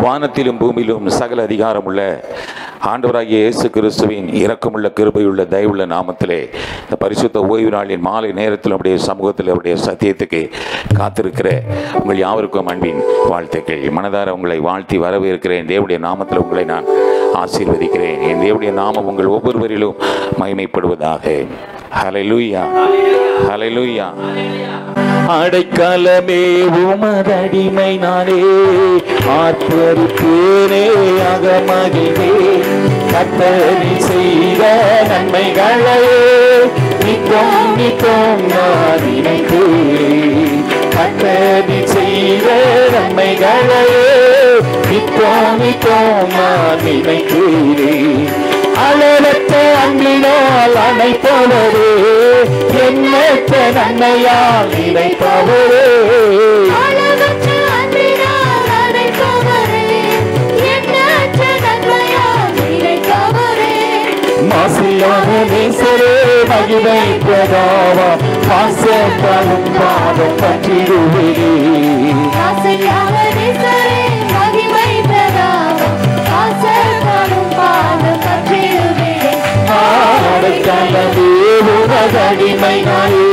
வானத்திலும் பூமியிலும் சகல அதிகாரமுள்ள ஆண்டவராகிய இயேசு கிறிஸ்துவின் இரக்கமுள்ள கிருபையுள்ள தயவுள்ள நாமத்திலே இந்த பரிசுத்த ஓய்வு நாளின் மாலை நேரத்தில் அவருடைய சமூகத்தில் அவருடைய சத்தியத்துக்கு காத்திருக்கிற உங்கள் யாவருக்கும் அன்பின் வாழ்த்துக்கள் மனதார உங்களை வாழ்த்தி வரவேற்கிறேன் தேவனுடைய நாமத்தில் உங்களை நான் ஆசீர்வதிக்கிறேன் என் தேவனுடைய நாமம் உங்கள் ஒவ்வொருவரிலும் மகிமைப்படுவதாக ஹalleluya ஹalleluya அடைக்கலமே உமதடிமை நானே ஆர்ப்பரிப்பேனே அகமகிழே கத்தரி செய்த நன்மைகளை நித்தம் நித்தம் நான் நினைக்கிறேன் கத்தரி செய்த நன்மைகளை நித்தம் நித்தம் நான் நினைக்கிறேன் அளவற்ற அன்பினால் அணைப்பவரே எண்ணற்ற நன்மையால் நினைப்பவரே அளவற்ற அன்பினால் அழைப்பவரே, எண்ணற்ற நன்மையால் நினைப்பவரே. மாசிலான நேசரே மகிமை பிரதாவா பாசப்படும் பாதம் பற்றிடுவீரே ஆசையாக நேசரே, மகிமை பிரதாபம், ஆசைப்படும் பாதம் பற்றிடுவே. ஆடைக்கலமே உனதடிமை நாளே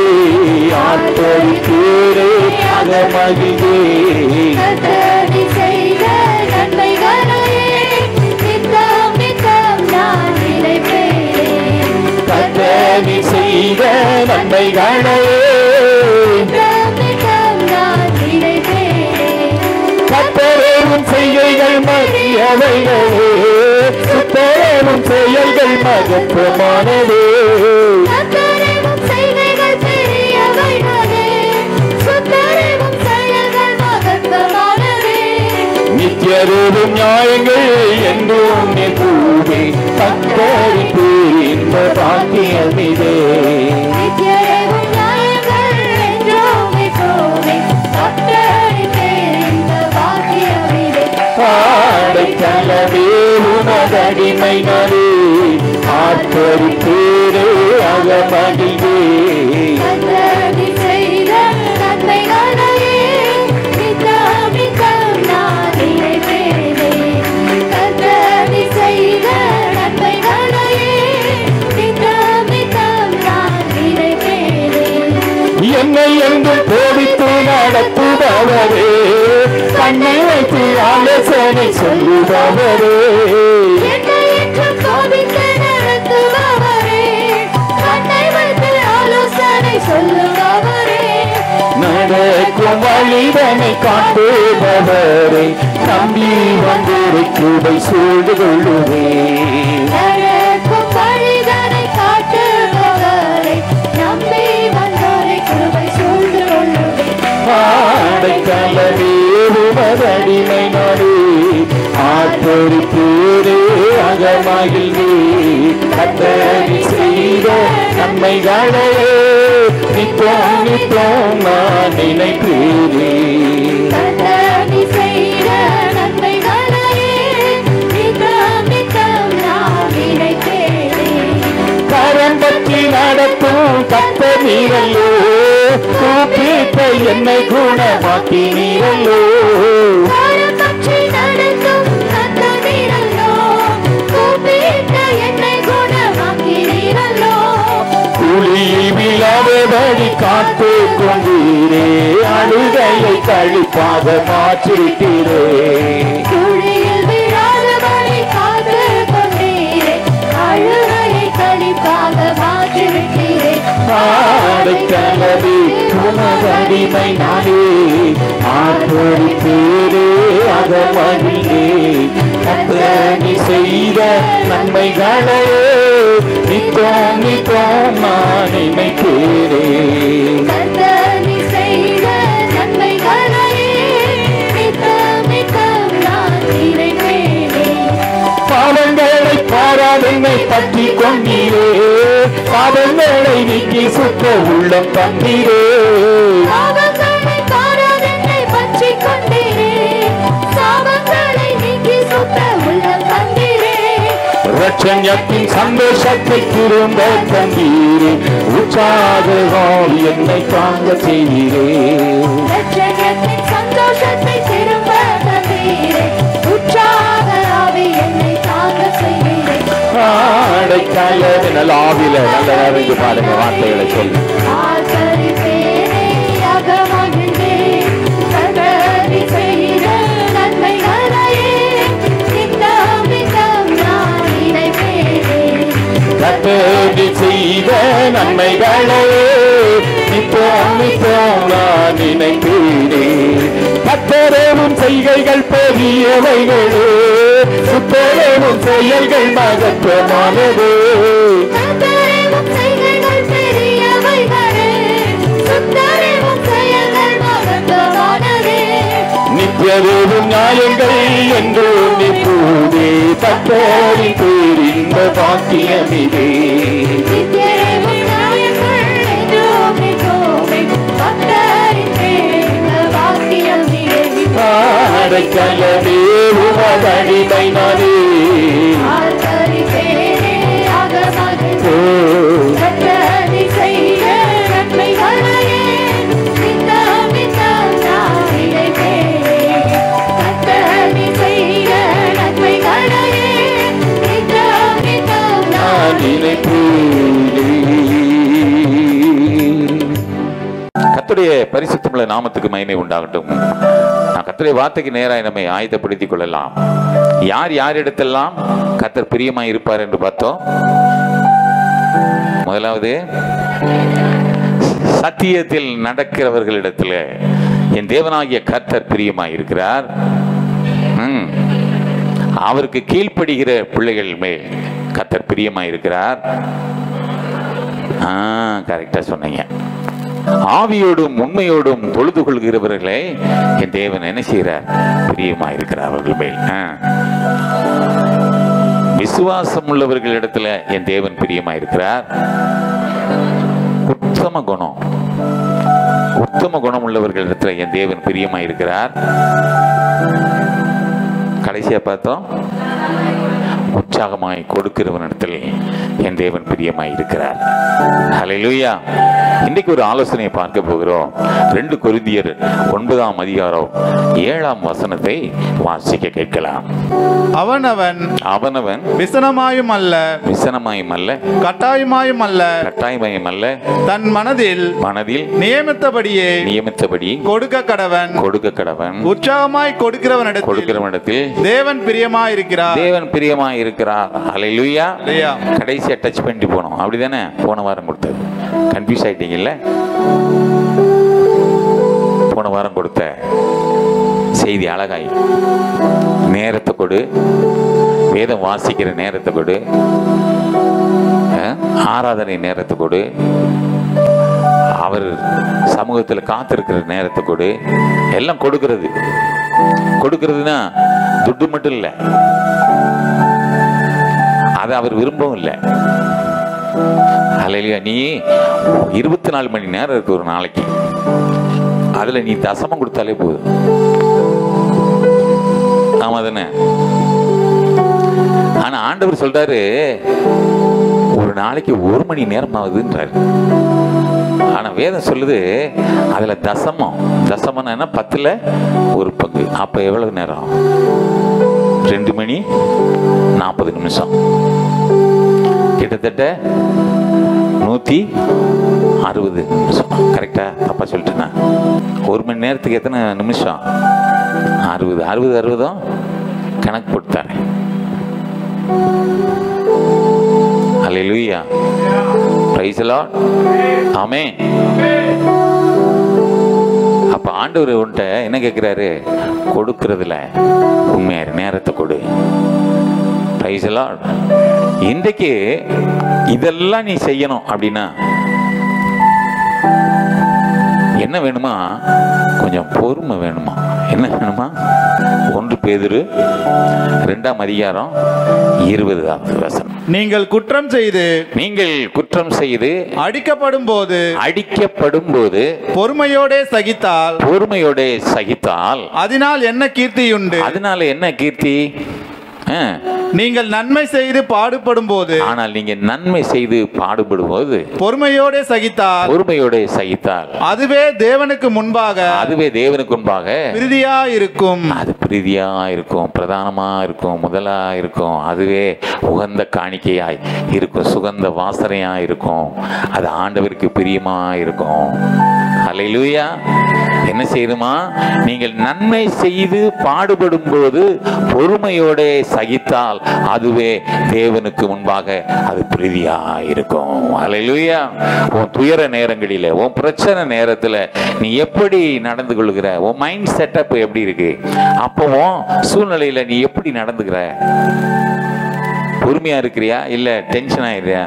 ஆட்பரிப்பேரே அகமகிழே கர்த்தரி செய்த நன்மைகளையே நித்தம் நித்தம் நான் நினைப்பேன். கத்தனி செய்த நன்மைகளையே நித்தம் நித்தம் நான் நினைப்பேன். கத்தரேவும் செய்கைகள் மறியவைகளே சுத்தரேவும் செயல்கள் மகத்துவமானதே கர்த்தரேவும் செய்கைகள் பெரியவைகளே, சுத்தரேவும் செயல்கள் மகத்துவமானதே. நித்தியரேவும் நியாயங்கள் என்றும் நிற்கூவே கத்தரி இன்ப பாக்கியமிதே நித்தியரேவும் நியாயங்கள் என்றும் எப்போதுமே கர்த்தரின் இந்த பாக்கியமிதே. ஆடைக்கலவே உனதடிமை நலே ஆட்பரிப்பேரே அகமகிழே கர்த்தரி செய்த நன்மைகளையே நித்தம் நித்தம் நான் நினைப்பேனே. கர்த்தரி செய்த நன்மைகளையே நித்தம் நித்தம் நான் நினைப்பேனே. என்னை என்றும் போதித்து நடத்துபவரே கண்ணை வைத்து ஆலோசனை சொல்லுபவரே என்னை என்றும் சோதித்து நடத்துபவரே, கண்ணை வைத்து ஆலோசனை சொல்லுபவரே. நடக்கும் வழிதனை காட்டுபவரே நம்பி வந்தோரை கிருபை சூழ்ந்து கொள்ளுவே நடக்கும் வழிதனை காட்டுபவரே, நம்பி வந்தோரை கிருபை சூழ்ந்து கொள்ளுவே. ஆடைக்கலவே உமதடிமை நாடே ஆட்பொறிப்பேரே அகமகிழ்வே கத்தரி செய்த நன்மைகளே நித்தம் நித்தம் நான் நினைப்பேரே கர்த்தரி செய்த நன்மைகளையே நித்தம் நித்தம் நான் நினைப்பேனே. கரம் பற்றி நடத்தும் கத்த நீரல்லோ கூப்பிட்ட என்னை குணமாக்கி நீரல்லோ காலம் பற்றி நடக்கும் கர்த்தரீரல்லோ, கூப்பிட்ட என்னை குணமாக்கிறீரல்லோ. குழியில் விழாதபடி காத்து கொண்டீரே அழுகையை கழிப்பாக மாற்றிட்டீரே குழியில் விழாதபடி காத்துக் கொண்டீரே, அழுகையை களிப்பாக மாற்றிவிட்டீரே. ஆடைக்கலவே உமதடிமை நானே ஆட்பொறிப்பேரே அகமகிழே கத்தனி செய்த நன்மைகளே நித்தம் நித்தம் நான் நினைப்பேரே கர்த்தரி செய்த நன்மைகளையே நித்தம் நித்தம் நான் நினைப்பேனே. பாவங்களை பாராதென்னை பற்றி கொண்டீரே பாவங்களை நீக்கி சுத்த உள்ளம் தந்தீரே பாவங்களை பாராதென்னை பற்றிக் கொண்டீரே, சாபங்களை நீக்கி சுத்த உள்ளம் தந்தீரே. ரட்சண்யத்தின் சந்தோஷத்தை திரும்ப தந்தீரே உற்சாகம் என்னை தாங்க செய்தீரே ரட்சகத்தின் சந்தோஷத்தை திரும்ப தந்தீரே. நல்ல ஆவியில நல்ல நிறைந்து பாருங்க வார்த்தைகளை சொல்லி ஆசரிப்பேனே அகமகிழ்ந்தேன் சகரி செய்த நன்மைகளையே நித்தம் நித்தம் நான் நினைப்பேனே கத்தோடு செய்த நன்மைகளே நித்தம் நித்தம் நான் நினைப்பீரே கத்தரவும் செய்கைகள் பெரியவைகளே சுத்தரவும் செயல்கள் மகத்துவமானது கத்தரேவும் செய்கைகள் பெரியவைகளே சுத்தரேவும் செயல்கள் மகத்துவமானதே நித்தியரவும் நியாயங்கள் என்று நிற்பூதே கத்தரி பேரின்ப பாக்கியமிதே நித்தியரேவும் நியாயங்கள் என்றும் நிற்குமே பக்தரின் பேரின்ப வாக்கியம் நிறைவே அடைக்கலமே உமதடிமை நானே ஆசரிப்பேனே அகமகிழ்ந்தேன் கத்தரி செய்த நன்மைகளையே நித்தம் நித்தம் நான் நினைப்பேனே. கத்தரி செய்த நன்மைகளையே நித்தம் நித்தம் நான் கத்துடைய பரிசுத்தமுள்ள நாமத்துக்கு மகிமை உண்டாகட்டும் நான் கத்துடைய வார்த்தைக்கு நேராக நம்மை ஆயுதப்படுத்திக் கொள்ளலாம் யார் யாரிடத்தெல்லாம் கத்தர் பிரியமாய் இருப்பார் என்று பார்த்தோம் முதலாவது சத்தியத்தில் நடக்கிறவர்களிடத்தில் என் தேவனாகிய கர்த்தர் பிரியமாய் இருக்கிறார் ம். அவருக்கு கீழ்ப்படுகிற பிள்ளைகள் மேல் கர்த்தர் பிரியமாய் இருக்கிறார் ஆ கரெக்டா சொன்னீங்க ஆவியோடும் உண்மையோடும் தொழுது கொள்கிறவர்களை என் தேவன் என்ன செய்கிறார் பிரியமாய் இருக்கிறார் அவர்கள் மேல் ஆ. விசுவாசம் உள்ளவர்களிடத்துல என் தேவன் பிரியமாய் இருக்கிறார் உத்தம குணம் உத்தம குணம் உள்ளவர்களிடத்துல என் தேவன் பிரியமாய் இருக்கிறார் கடைசியா பார்த்தோம் உற்சாகமாய் கொடுக்கிறவனிடத்தில் என் தேவன் பிரியமாய் இருக்கிறார் ஹalleluya இன்னைக்கு ஒரு ஆலோசனையை பார்க்க போகிறோம் ரெண்டு கொரிந்தியர் ஒன்பதாம் அதிகாரம் ஏழாம் வசனத்தை வாசிக்க கேட்கலாம் அவனவன் அவனவன் விசனமாயும் அல்ல விசனமாயும் அல்ல கட்டாயமாயும் அல்ல கட்டாயமாயும் அல்ல தன் மனதில் மனதில் நியமித்தபடியே நியமித்தபடி கொடுக்க கடவன் கொடுக்க கடவன் உற்சாகமாய் கொடுக்கிறவனிடத்தில் கொடுக்கிறவனிடத்தில் தேவன் பிரியமாயிருக்கிறார் தேவன் பிரியமாய் இருக்கிறார் ஹalleluya இல்லையா? கடைசியா டச் பண்ணிட்டு போனோம் அப்படிதானே போன வாரம் கொடுத்தது கன்ஃபியூஸ் ஆயிட்டீங்கல்ல போன வாரம் கொடுத்த செய்தி அழகாய் நேரத்தை கொடு வேதம் வாசிக்கிற நேரத்தை கொடு அஹ், ஆராதனை நேரத்தை கொடு அவர் சமூகத்தில் காத்திருக்கிற நேரத்தை கொடு எல்லாம் கொடுக்கிறது கொடுக்கிறதுனா துட்டு மட்டும் இல்லை அதை அவர் விரும்பவும் இல்லை அல்லையா நீ இருபத்தி நாலு மணி நேரம் இருக்கு ஒரு நாளைக்கு அதுல நீ தசமம் கொடுத்தாலே போதும் ஆமா தானே ஆனா ஆண்டவர் சொல்றாரு ஒரு நாளைக்கு ஒரு மணி நேரம் ஆகுதுன்றாரு ஆனா வேதம் சொல்லுது அதுல தசமம் தசமம்னா என்ன? பத்துல ஒரு பங்கு அப்ப எவ்வளவு நேரம் ரெண்டு மணி நாற்பது நிமிஷம் கிட்டத்தட்ட நூற்றி அறுபது நிமிஷம் கரெக்டா தப்பா சொல்லிட்டேனா ஒரு மணி நேரத்துக்கு எத்தனை நிமிஷம் அறுபது அறுபது அறுபதும் கணக்கு போட்டு தரேன் அல்லேலூயா பிரைஸ் லார்ட் ஆமென் அப்ப ஆண்டவர் உன்ட்ட என்ன கேட்கிறாரு கொடுக்கறதுல உண்மையாரு நேரத்தை கொடு பிரைஸ் லார்ட் இன்றைக்கு இதெல்லாம் நீ செய்யணும் அப்படின்னா என்ன வேணுமா கொஞ்சம் பொறுமை வேணுமா என்ன வேணுமா ஒன்று பேதுரு ரெண்டாம் அதிகாரம் இருபதாவது வசனம் நீங்கள் குற்றம் செய்து நீங்கள் குற்றம் செய்து அடிக்கப்படும் போது அடிக்கப்படும் போது பொறுமையோடே சகித்தால் பொறுமையோட சகித்தால் அதனால் என்ன கீர்த்தியுண்டு அதனால என்ன கீர்த்தி ஆ. நீங்கள் நன்மை செய்து பாடுபடும் போது ஆனால் நீங்க நன்மை செய்து பாடுபடும்போது பொறுமையோடே சகித்தால் பொறுமையோட சகித்தால் அதுவே தேவனுக்கு முன்பாக அதுவே தேவனுக்கு முன்பாக பிரீதியா இருக்கும் அது பிரீதியா இருக்கும் பிரதானமா இருக்கும் முதலா இருக்கும் அதுவே உகந்த காணிக்கையாய் இருக்கும் சுகந்த வாசனையா இருக்கும் அது ஆண்டவருக்கு பிரியமா இருக்கும் ஹalleluya என்ன செய்யணுமா நீங்கள் நன்மை செய்து பாடுபடும் போது பொறுமையோட சகித்தால் அதுவே தேவனுக்கு முன்பாக அது பிரீதியா இருக்கும் ஹalleluya உன் துயர நேரங்களில் உன் பிரச்சனை நேரத்தில் நீ எப்படி நடந்து கொள்கிற உன் மைண்ட் செட்டப் எப்படி இருக்கு அப்பவும் சூழ்நிலையில நீ எப்படி நடந்துக்கிற பொறுமையா இருக்கிறியா இல்ல டென்ஷன் ஆயிடுறியா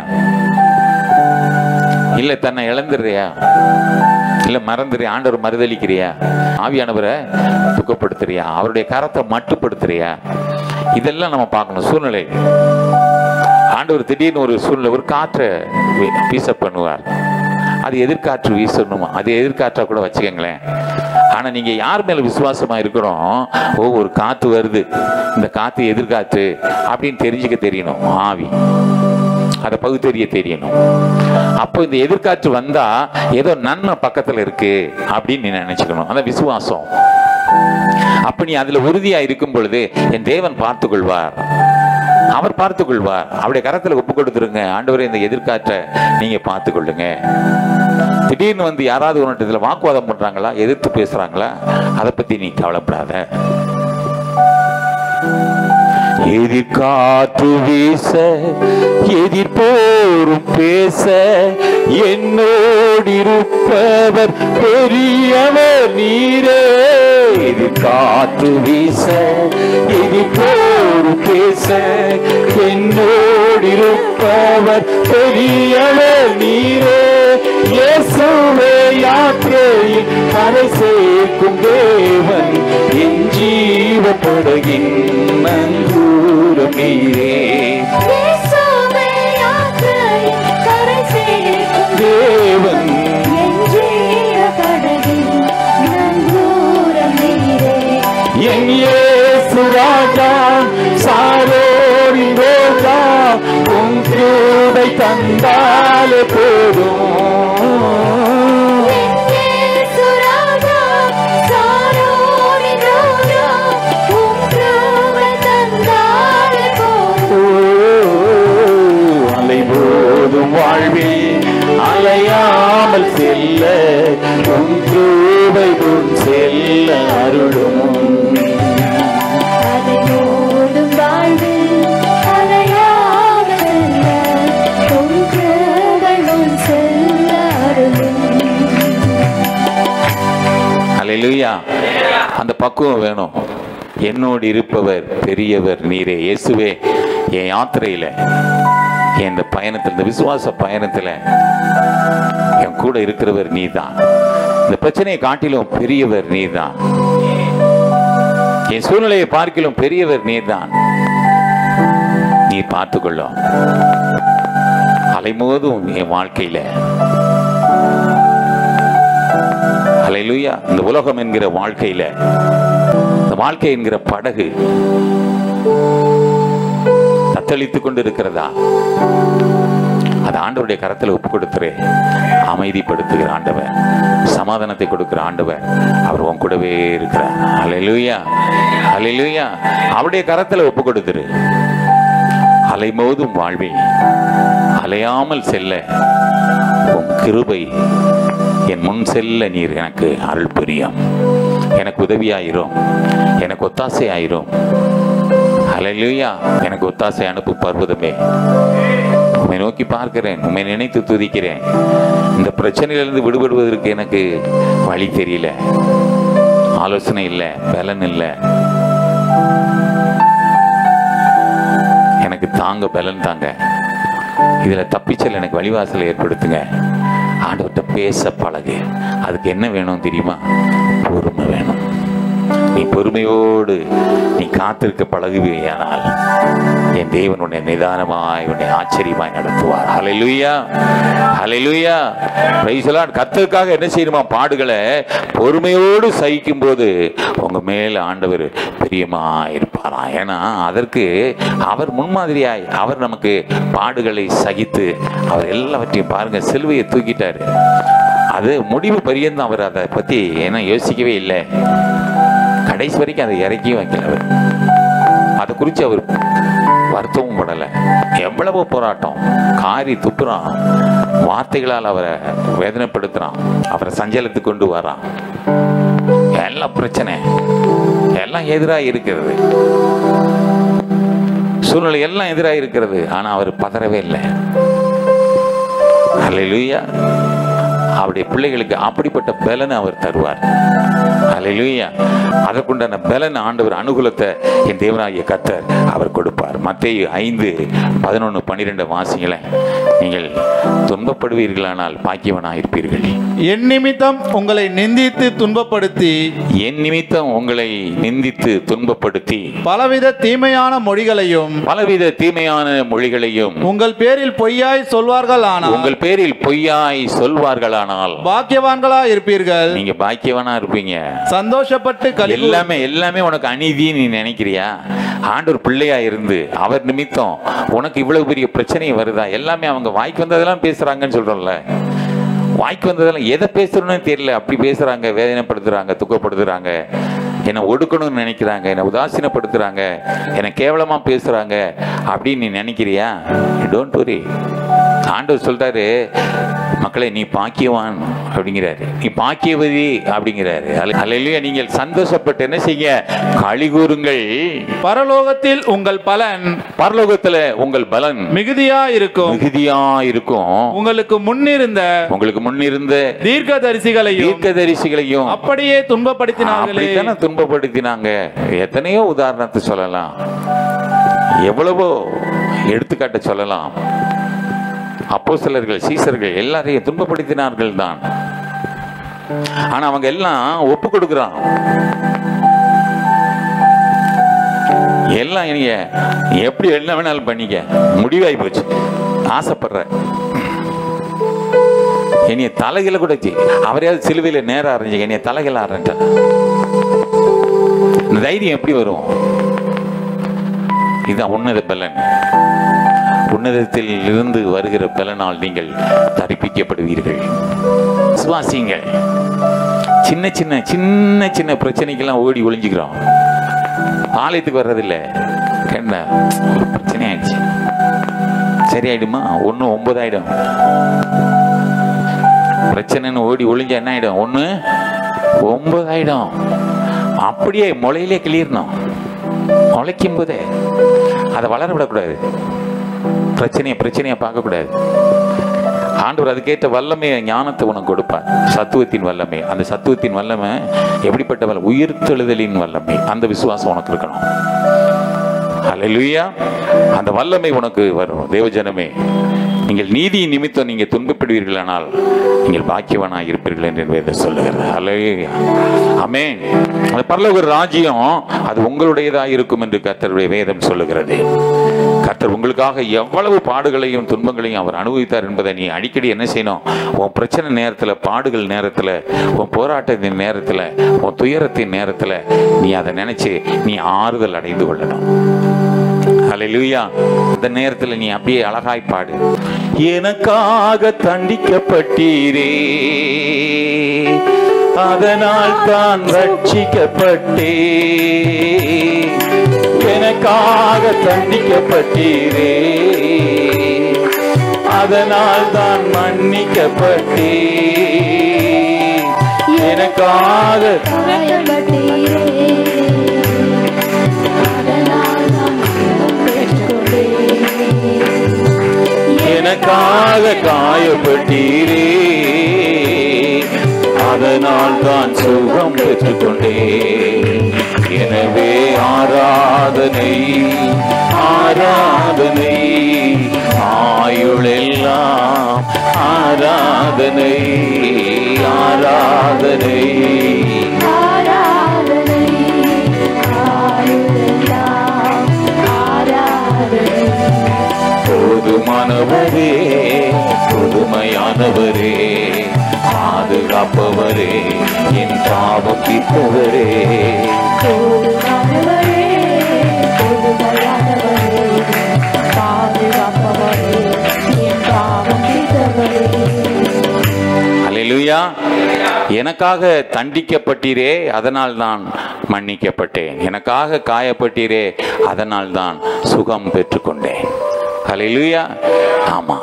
இல்ல தன்னை இழந்துடுறியா இல்ல மறந்துறியா ஆண்டவர் மறுதளிக்கிறியா ஆவியானவரை துக்கப்படுத்துறியா அவருடைய கரத்தை மட்டுப்படுத்துறியா இதெல்லாம் நம்ம பார்க்கணும் சூழ்நிலை ஆண்டவர் திடீர்னு ஒரு சூழ்நிலை ஒரு காற்றை பீசப் பண்ணுவார் அது எதிர்காற்று வீசணுமா அது எதிர்காற்றா கூட வச்சுக்கோங்களேன் ஆனா நீங்க யார் மேல விசுவாசமா இருக்கிறோம் ஓ ஒரு காத்து வருது இந்த காத்து எதிர்காற்று அப்படின்னு தெரிஞ்சுக்க தெரியணும் ஆவி அதை பகுத்தறிய தெரியணும் அப்போ இந்த எதிர்காற்று வந்தா ஏதோ நன்மை பக்கத்துல இருக்கு அப்படின்னு நீ நினைச்சுக்கணும் அந்த விசுவாசம் அப்ப நீ அதுல உறுதியா இருக்கும் பொழுது என் தேவன் பார்த்து கொள்வார் அவர் பார்த்து கொள்வார் அவருடைய கரத்துல ஒப்பு கொடுத்துருங்க ஆண்டவரே இந்த எதிர்காற்றை நீங்க பார்த்து கொள்ளுங்க திடீர்னு வந்து யாராவது உன்கிட்ட இதுல வாக்குவாதம் பண்றாங்களா எதிர்த்து பேசுறாங்களா அதை பத்தி நீ கவலைப்படாத எதிர்காற்று வீச எதிர்போரும் பேச என்னோடு இருப்பவர் பெரியவர் நீரே எதிர்காற்று வீச எதிர்போரும் பேச என்னோடு இருப்பவர் பெரியவர் நீரே இயேசுவே யாத்திரையில் கரை சேர்க்கும் தேவன் என் ஜீவப்படுகின் நங்கூரம் நீரே இயேசுவே யாத்திரையில் கரை சேர்க்கும் தேவன் என் ஜீவ படகில் நங்கூரம் நீரே. என் இயேசு ராஜா சாரோரின் ரோஜா உன் கிருபை தந்தாலே போதும் என் இயேசு ராஜா, சாரோனின் ரோஜா, உம் கிருபை தந்தாலே போதும். அலைபோதும் வாழ்வில் அலையாமல் செல்ல உன் கிருபை முன் செல்ல அருளும் அலைமோதும் வாழ்வில் அலையாமல் செல்ல, உம் கிருபை முன் செல்ல அருளும். அல்லேலூயா அந்த பக்குவம் வேணும் என்னோடு இருப்பவர் பெரியவர் நீரே இயேசுவே என் யாத்திரையில என் இந்த பயணத்தில் இந்த விசுவாச பயணத்துல என் கூட இருக்கிறவர் நீதான் இந்த பிரச்சனையை காட்டிலும் பெரியவர் நீதான் என் சூழ்நிலையை பார்க்கிலும் பெரியவர் நீதான் நீ பார்த்துக்கொள்ளும் அலைமோதும் என் வாழ்க்கையில அலையிலுயா இந்த உலகம் என்கிற வாழ்க்கையில இந்த வாழ்க்கை என்கிற படகு தத்தளித்துக் கொண்டு இருக்கிறதா அது ஆண்டவருடைய கரத்தில் ஒப்பு கொடுத்துரு அமைதிப்படுத்துகிற ஆண்டவர் சமாதானத்தை கொடுக்கிற ஆண்டவர் அவர் உன் கூடவே இருக்கிறார் அலையிலுயா அலையிலுயா அவருடைய கரத்தில் ஒப்பு கொடுத்துரு அலைமோதும் வாழ்வில் அலையாமல் செல்ல உன் கிருபை என் முன் செல்ல நீர் எனக்கு அருள் புரியும் எனக்கு உதவியாயிரும் எனக்கு ஒத்தாசை ஆயிரும் அலையிலுயா எனக்கு ஒத்தாசை அனுப்பும் பர்வதமே உண்மை நோக்கி பார்க்கிறேன் உண்மை நினைத்து துதிக்கிறேன் இந்த பிரச்சனையிலிருந்து விடுபடுவதற்கு எனக்கு வழி தெரியல ஆலோசனை இல்லை பலன் இல்லை எனக்கு தாங்க பலன் தாங்க இதுல தப்பிச்சல் எனக்கு வழிவாசலை ஏற்படுத்துங்க ஆண்டவர்கிட்ட பேச பழகு அதுக்கு என்ன வேணும் தெரியுமா பொறுமை வேணும் நீ பொறுமையோடு நீ காத்திருக்க பழகுவேயானால் என் தேவன் உன்னை நிதானமாய் உன்னை ஆச்சரியமாய் நடத்துவார் ஹalleluya ஹalleluya பிரைஸ் லார்ட் கர்த்தருக்காக என்ன செய்யணுமா பாடுகளை பொறுமையோடு சகிக்கும் போது உங்க மேல ஆண்டவர் பிரியமா இருப்பாராம் ஏன்னா அதற்கு அவர் முன்மாதிரியாய் அவர் நமக்கு பாடுகளை சகித்து அவர் எல்லாவற்றையும் பாருங்க சிலுவையை தூக்கிட்டாரு அது முடிவு பரியந்தம் அவர் அதை பத்தி என்ன யோசிக்கவே இல்லை கடைசி வரைக்கும் அதை இறக்கியும் வைக்கல அவர் அதை குறித்து அவர் வருத்தமும் படலை எவ்வளவு போராட்டம் காரி துப்புறான் வார்த்தைகளால் அவரை வேதனைப்படுத்துறான் அவரை சஞ்சலத்துக்கு கொண்டு வரான் எல்லாம் பிரச்சனை எல்லாம் எதிராக இருக்கிறது சூழ்நிலை எல்லாம் எதிராக இருக்கிறது ஆனா அவர் பதறவே இல்லை அல்லேலூயா அவருடைய பிள்ளைகளுக்கு அப்படிப்பட்ட பலனை அவர் தருவார் அல்லேலூயா அதற்குண்டான பலன் ஆண்டவர் அனுகூலத்தை என் தேவனாகிய கத்தர் அவர் கொடுப்பார் மத்தேயு ஐந்து பதினொன்று பன்னிரெண்டு வாசிங்கள நீங்கள் துன்பப்படுவீர்களானால் பாக்கியவனாக இருப்பீர்கள் என் நிமித்தம் உங்களை நிந்தித்து துன்பப்படுத்தி என் நிமித்தம் உங்களை நிந்தித்து துன்பப்படுத்தி பலவித தீமையான மொழிகளையும் பலவித தீமையான மொழிகளையும் உங்கள் பேரில் பொய்யாய் சொல்வார்கள் ஆனால் உங்கள் பேரில் பொய்யாய் சொல்வார்களானால் பாக்கியவான்களா இருப்பீர்கள் நீங்க பாக்கியவனா இருப்பீங்க சந்தோஷப்பட்டு கலி எல்லாமே எல்லாமே உனக்கு அநீதி நீ நினைக்கிறியா ஆண்டவர் பிள்ளையா இருந்து அவர் நிமித்தம் உனக்கு இவ்வளவு பெரிய பிரச்சனை வருதா எல்லாமே அவங்க வாய்க்கு வந்ததெல்லாம் பேசுறாங்கன்னு சொல்றோம்ல வாய்க்கு வந்ததெல்லாம் எதை பேசுறோன்னு தெரியல அப்படி பேசுறாங்க வேதனைப்படுத்துறாங்க துக்கப்படுத்துறாங்க என்னை ஒடுக்கணும்னு நினைக்கிறாங்க என்னை உதாசீனப்படுத்துறாங்க என்னை கேவலமா பேசுறாங்க அப்படின்னு நீ நினைக்கிறியா டோன்ட் வரி ஆண்டவர் சொல்றாரு மக்களே நீ பாக்கியவான் அப்படிங்கிறாரு நீ பாக்கியவதி அப்படிங்கிறாரு அல்லையா நீங்கள் சந்தோஷப்பட்டு என்ன செய்ய களி கூறுங்கள் பரலோகத்தில் உங்கள் பலன் பரலோகத்துல உங்கள் பலன் மிகுதியா இருக்கும் மிகுதியா இருக்கும் உங்களுக்கு முன்னிருந்த உங்களுக்கு முன்னிருந்த தீர்க்கதரிசிகளையும் தீர்க்கதரிசிகளையும் அப்படியே துன்பப்படுத்தினார்களே அப்படித்தானே துன்பப்படுத்தினாங்க எத்தனையோ உதாரணத்தை சொல்லலாம் எவ்வளவோ எடுத்துக்காட்ட சொல்லலாம் அப்போஸ்தலர்கள் சீசர்கள் எல்லாரையும் துன்பப்படுத்தினார்கள் தான் ஆனா அவங்க எல்லாம் ஒப்பு கொடுக்குறான் எல்லாம் நீங்க எப்படி என்ன வேணாலும் பண்ணிக்க முடிவாகி போச்சு ஆசைப்படுற என்னைய தலைகளை கூட சி- அவரையாவது சிலுவையில நேரம் அரைஞ்சிக்க என்னைய தலைகளை அரைஞ்சா இந்த தைரியம் எப்படி வரும் இதுதான் உன்னத பலன் உன்னதத்தில் இருந்து வருகிற பலனால் நீங்கள் தரிப்பிக்கப்படுவீர்கள் விசுவாசிங்கள் சின்ன சின்ன சின்ன சின்ன பிரச்சனைக்கெல்லாம் ஓடி ஒளிஞ்சுக்கிறோம் ஆலயத்துக்கு வர்றதில்ல என்ன ஒரு பிரச்சனை ஆயிடுச்சு சரியாயிடுமா ஒன்று ஒன்பதாயிடும் பிரச்சனைன்னு ஓடி ஒளிஞ்சா என்ன ஆயிடும் ஒன்று ஒன்பதாயிடும் அப்படியே முளையிலே கிளியறணும் முளைக்கும் போதே அதை வளர விடக்கூடாது பிரச்சனையை பிரச்சனையை பார்க்கக்கூடாது ஆண்டவர் அதுக்கேற்ற வல்லமை ஞானத்தை உனக்கு கொடுப்பார் சத்துவத்தின் வல்லமை அந்த சத்துவத்தின் வல்லமை எப்படிப்பட்ட வல்ல உயிர்த்தெழுதலின் வல்லமை அந்த விசுவாசம் உனக்கு இருக்கணும் அல்லேலூயா அந்த வல்லமை உனக்கு வரும் தேவஜனமே நீங்கள் நீதி நிமித்தம் நீங்கள் துன்பப்படுவீர்களானால் நீங்கள் பாக்கியவனாக இருப்பீர்கள் என்று வேதம் சொல்லுகிறது அல்லேலூயா ஆமென் அந்த பரலோக ராஜ்யம் அது உங்களுடையதாக இருக்கும் என்று கர்த்தருடைய வேதம் சொல்லுகிறது கர்த்தர் உங்களுக்காக எவ்வளவு பாடுகளையும் துன்பங்களையும் அவர் அனுபவித்தார் என்பதை நீ அடிக்கடி என்ன செய்யணும் உன் பிரச்சனை நேரத்தில் பாடுகள் நேரத்தில் உன் போராட்டத்தின் நேரத்தில் உன் துயரத்தின் நேரத்தில் நீ அதை நினைச்சு நீ ஆறுதல் அடைந்து கொள்ளணும் ஹalleluya இந்த நேரத்தில் நீ அப்படியே அழகாய் பாடு எனக்காக தண்டிக்கப்பட்டீரே அதனால் தான் ரட்சிக்கப்பட்டே எனக்காக தண்டிக்கப்பட்டீரே அதனால் தான் மன்னிக்கப்பட்டே எனக்காக காயப்பட்டீரே அதனால் நான் சுகம் பெற்றுக்கொண்டேன் எனக்காக காயப்பட்டீரே அதனால் தான் சுகம் பெற்றுக்கொண்டேன் எனவே ஆராதனை ஆராதனை ஆயுளெல்லாம் ஆராதனை ஆராதனை ஆராதனை ஆயுளெல்லாம் ஆராதனை மீட்டவரே போதுமானவரே பொதுமையானவரே பாதுகாப்பவரே என் பாவம் தீர்த்தவரே அல்லேலூயா எனக்காக தண்டிக்கப்பட்டீரே அதனால் தான் மன்னிக்கப்பட்டேன் எனக்காக காயப்பட்டீரே அதனால் தான் சுகம் பெற்றுக்கொண்டேன் அல்லேலூயா ஆமா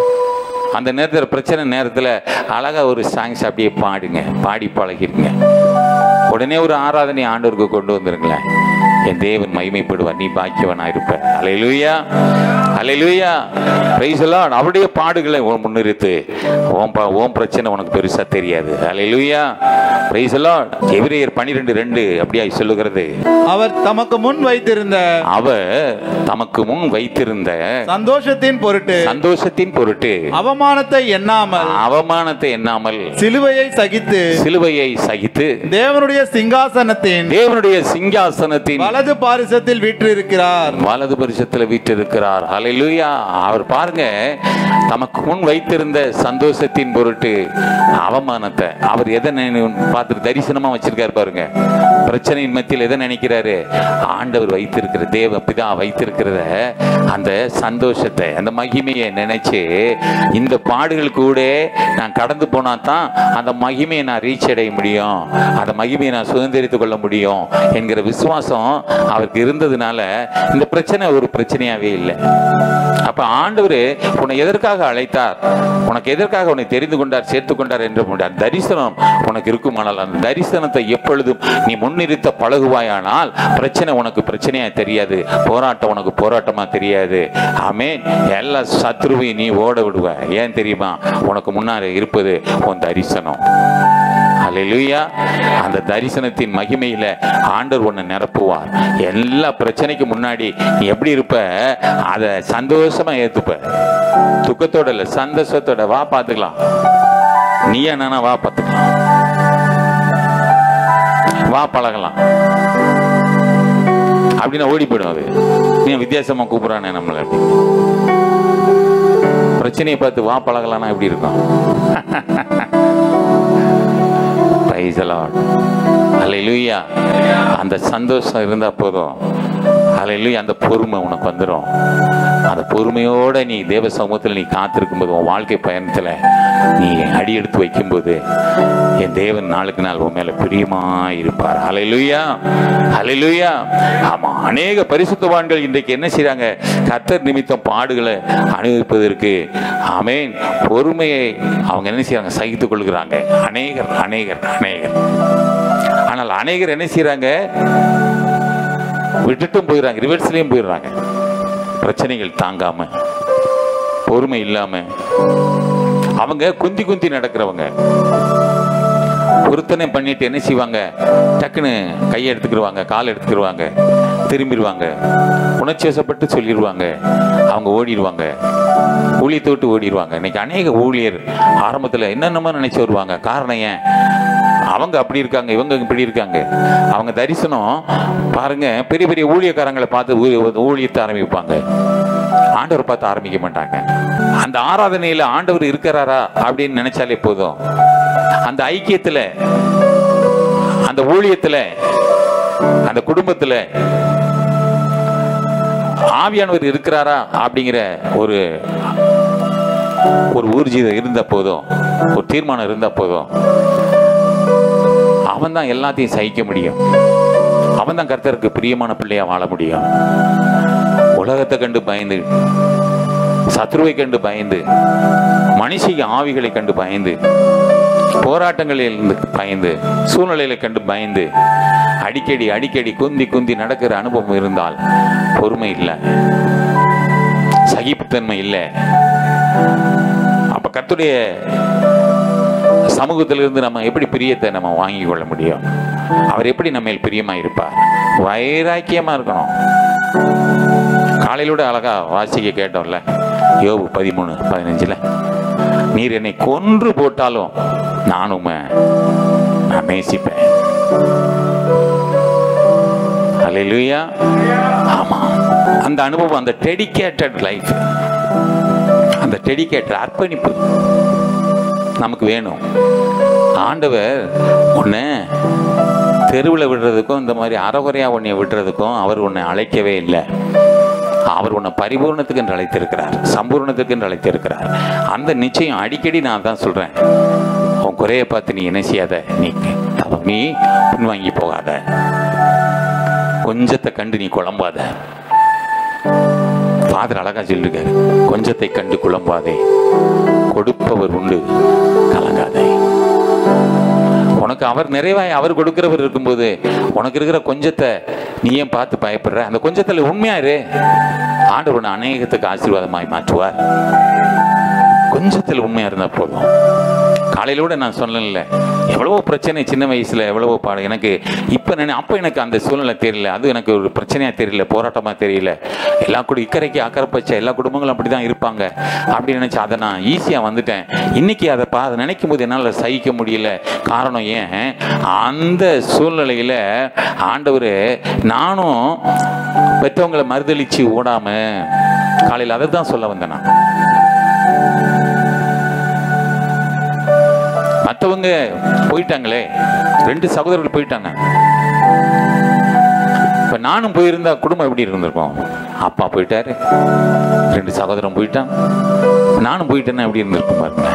அந்த நேரத்தில் பிரச்சனை நேரத்தில் அழகா ஒரு சாங்ஸ் அப்படியே பாடுங்க பாடி பழகிருங்க உடனே ஒரு ஆராதனை ஆண்டவருக்கு கொண்டு வந்துருங்களேன் என் தேவன் மகிமைப்படுவார் நீ பாக்கியவனா இருப்ப அலையிலுயா அலையிலுயா பிரைஸ் எல்லாம் அவருடைய பாடுகளை உன் முன்னிறுத்து ஓம் பா ஓம் பிரச்சனை உனக்கு பெருசா தெரியாது அலையிலுயா பிரைஸ் எல்லாம் எபிரேயர் பனிரெண்டு ரெண்டு அப்படியா சொல்லுகிறது அவர் தமக்கு முன் வைத்திருந்த அவர் தமக்கு முன் வைத்திருந்த சந்தோஷத்தின் பொருட்டு சந்தோஷத்தின் பொருட்டு அவமானத்தை எண்ணாமல் அவமானத்தை எண்ணாமல் சிலுவையை சகித்து சிலுவையை சகித்து தேவனுடைய சிங்காசனத்தின் தேவனுடைய சிங்காசனத்தின் வலது பாரிசத்தில் வீற்றிருக்கிறார் வலது பரிசத்தில் வீற்றிருக்கிறார் ஹalleluya அவர் பாருங்க தமக்கு முன் வைத்திருந்த சந்தோஷத்தின் பொருட்டு அவமானத்தை அவர் எதை நினை- பார்த்து தரிசனமா வச்சிருக்காரு பாருங்க பிரச்சனையின் மத்தியில் எதை நினைக்கிறாரு ஆண்டவர் வைத்திருக்கிற தேவ பிதா வைத்திருக்கிறத அந்த சந்தோஷத்தை அந்த மகிமையை நினைச்சு இந்த பாடுகள் கூட நான் கடந்து போனா தான் அந்த மகிமையை நான் ரீச் அடைய முடியும் அந்த மகிமையை நான் சுதந்திரித்துக் கொள்ள முடியும் என்கிற விசுவாசம் அவருக்கு இருந்ததுனால இந்த பிரச்சனை ஒரு பிரச்சனையாவே இல்லை அப்ப ஆண்டவர் உன்னை எதற்காக அழைத்தார் உனக்கு எதற்காக உன்னை தெரிந்து கொண்டார் சேர்த்து கொண்டார் என்று முடியாது தரிசனம் உனக்கு இருக்குமானால் அந்த தரிசனத்தை எப்பொழுதும் நீ முன்னிறுத்த பழகுவாயானால் பிரச்சனை உனக்கு பிரச்சனையா தெரியாது போராட்டம் உனக்கு போராட்டமா தெரியாது ஆமென் எல்லா சத்ருவையும் நீ ஓட விடுவ ஏன் தெரியுமா உனக்கு முன்னாடி இருப்பது உன் தரிசனம் அல்லேலூயா அந்த தரிசனத்தின் மகிமையில ஆண்டவர் உன்னை நிரப்புவார் எல்லா பிரச்சனைக்கு முன்னாடி நீ எப்படி இருப்ப அதை சந்தோஷமா ஏத்துப்ப துக்கத்தோட இல்ல சந்தோஷத்தோட வா பார்த்துக்கலாம் நீ என்னன்னா வா பார்த்துக்கலாம் வா பழகலாம் அப்படின்னு ஓடி போயிடும் அது நீ வித்தியாசமா கூப்பிடுறானே நம்மளை அப்படி பிரச்சனையை பார்த்து வா பழகலாம்னா எப்படி இருக்கும் Praise the Lord. Hallelujah. அந்த சந்தோஷம் இருந்தா போதும் Hallelujah. அந்த பொறுமை உனக்கு வந்துடும் அந்த பொறுமையோட நீ தேவ சமூகத்தில் நீ காத்திருக்கும் போது உன் வாழ்க்கை பயணத்துல நீ அடி எடுத்து வைக்கும்போது என் தேவன் நாளுக்கு நாள் உன் மேல பிரியமா இருப்பார் ஹalleluya ஹalleluya ஆமா அநேக பரிசுத்தவான்கள் இன்றைக்கு என்ன செய்றாங்க கர்த்தர் நிமித்தம் பாடுகளை அனுபவிப்பதற்கு ஆமென் பொறுமையை அவங்க என்ன செய்றாங்க சகித்துக் கொள்கிறாங்க அநேகர் அநேகர் அநேகர் ஆனால் அநேகர் என்ன செய்றாங்க விட்டுட்டும் போயிடுறாங்க ரிவர்ஸ்லயும் போயிடுறாங்க பிரச்சனைகள் தாங்காம பொறுமை இல்லாம அவங்க குந்தி குந்தி நடக்கிறவங்க பொருத்தனை பண்ணிட்டு என்ன செய்வாங்க டக்குன்னு கையை எடுத்துக்கிடுவாங்க கால் எடுத்துக்கிடுவாங்க திரும்பிடுவாங்க உணர்ச்சி வசப்பட்டு சொல்லிடுவாங்க அவங்க ஓடிடுவாங்க ஊழியத்தை விட்டு ஓடிடுவாங்க இன்னைக்கு அநேக ஊழியர் ஆரம்பத்தில் என்னென்னமோ நினைச்சு வருவாங்க காரணம் ஏன் அவங்க அப்படி இருக்காங்க இவங்க இப்படி இருக்காங்க அவங்க தரிசனம் பாருங்க பெரிய பெரிய ஊழியக்காரங்களை பார்த்து ஊ- ஊழியத்தை ஆரம்பிப்பாங்க ஆண்டவர் பார்த்து ஆரம்பிக்க மாட்டாங்க அந்த ஆராதனையில ஆண்டவர் இருக்கிறாரா அப்படின்னு நினைச்சாலே போதும் அந்த ஐக்கியத்துல அந்த ஊழியத்துல அந்த குடும்பத்துல ஆவியானவர் இருக்கிறாரா அப்படிங்கிற ஒரு ஒரு ஊர்ஜிதம் இருந்த போதும் ஒரு தீர்மானம் இருந்த போதும் அவன் தான் எல்லாத்தையும் சகிக்க முடியும் அவன் தான் கர்த்தருக்கு பிரியமான பிள்ளையா வாழ முடியும் உலகத்தை கண்டு பயந்து சத்ருவை கண்டு பயந்து மனுஷிக ஆவிகளை கண்டு பயந்து போராட்டங்களில் இருந்து பயந்து சூழ்நிலைகளை கண்டு பயந்து அடிக்கடி அடிக்கடி குந்தி குந்தி நடக்கிற அனுபவம் இருந்தால் பொறுமை இல்லை சகிப்புத்தன்மை இல்லை அப்ப கர்த்தருடைய சமூகத்திலிருந்து நம்ம எப்படி பிரியத்தை நம்ம வாங்கி கொள்ள முடியும் அவர் எப்படி நம்ம மேல் பிரியமா இருப்பார் வைராக்கியமா இருக்கணும் காலையிலோட அழகா வாசிக்க கேட்டோம்ல யோபு பதிமூணு பதினஞ்சுல நீர் என்னை கொன்று போட்டாலும் நான் உம்மை நான் நேசிப்பேன் அல்லேலூயா ஆமா அந்த அனுபவம் அந்த டெடிகேட்டட் லைஃப் அந்த டெடிகேட்டட் அர்ப்பணிப்பு நமக்கு வேணும் ஆண்டவர் உன்னை தெருவில் விடுறதுக்கும் இந்த மாதிரி அறகுறையாக உன்னை விடுறதுக்கும் அவர் உன்னை அழைக்கவே இல்லை அவர் உன்னை பரிபூர்ணத்துக்கு என்று அழைத்திருக்கிறார் சம்பூர்ணத்துக்கு என்று அழைத்திருக்கிறார் அந்த நிச்சயம் அடிக்கடி நான் தான் சொல்கிறேன் உன் குறைய பார்த்து நீ என்ன செய்யாத நீ தவ- நீ பின்வாங்கி போகாத கொஞ்சத்தை கண்டு நீ குழம்பாத ஃபாதர் அழகா சொல்லியிருக்காரு கொஞ்சத்தை கண்டு குழம்பாதே கொடுப்பவர் உண்டு கலங்காதே உனக்கு அவர் நிறைவாய் அவர் கொடுக்கிறவர் இருக்கும்போது உனக்கு இருக்கிற கொஞ்சத்தை நீ ஏன் பார்த்து பயப்படுற அந்த கொஞ்சத்தில் உண்மையா இரு ஆண்டவர் உன்னை அநேகத்துக்கு ஆசீர்வாதமாய் மாற்றுவார் கொஞ்சத்தில் உண்மையா இருந்தா போதும் காலையில கூட நான் சொன்னேன்ல எவ்வளவோ பிரச்சனை சின்ன வயசுல எவ்வளவோ பாடு எனக்கு இப்போ நினை அப்போ எனக்கு அந்த சூழ்நிலை தெரியல அது எனக்கு ஒரு பிரச்சனையா தெரியல போராட்டமா தெரியல எல்லா குடு இக்கரைக்கு அக்கறை பச்சை எல்லா குடும்பங்களும் அப்படி தான் இருப்பாங்க அப்படி நினைச்சு அதை நான் ஈஸியாக வந்துட்டேன் இன்னைக்கு அதை பா அதை நினைக்கும் போது என்னால் சகிக்க முடியல காரணம் ஏன் அந்த சூழ்நிலையில ஆண்டவர் நானும் பெற்றவங்களை மறுதளிச்சு ஓடாம காலையில் அதை தான் சொல்ல வந்தேன் நான் மற்றவங்க போயிட்டாங்களே ரெண்டு சகோதரர்கள் போயிட்டாங்க இப்போ நானும் போயிருந்தா குடும்பம் எப்படி இருந்திருக்கும் அப்பா போயிட்டாரு ரெண்டு சகோதரன் போயிட்டான் நானும் போயிட்டேன்னா எப்படி இருந்திருக்கும் பாருங்க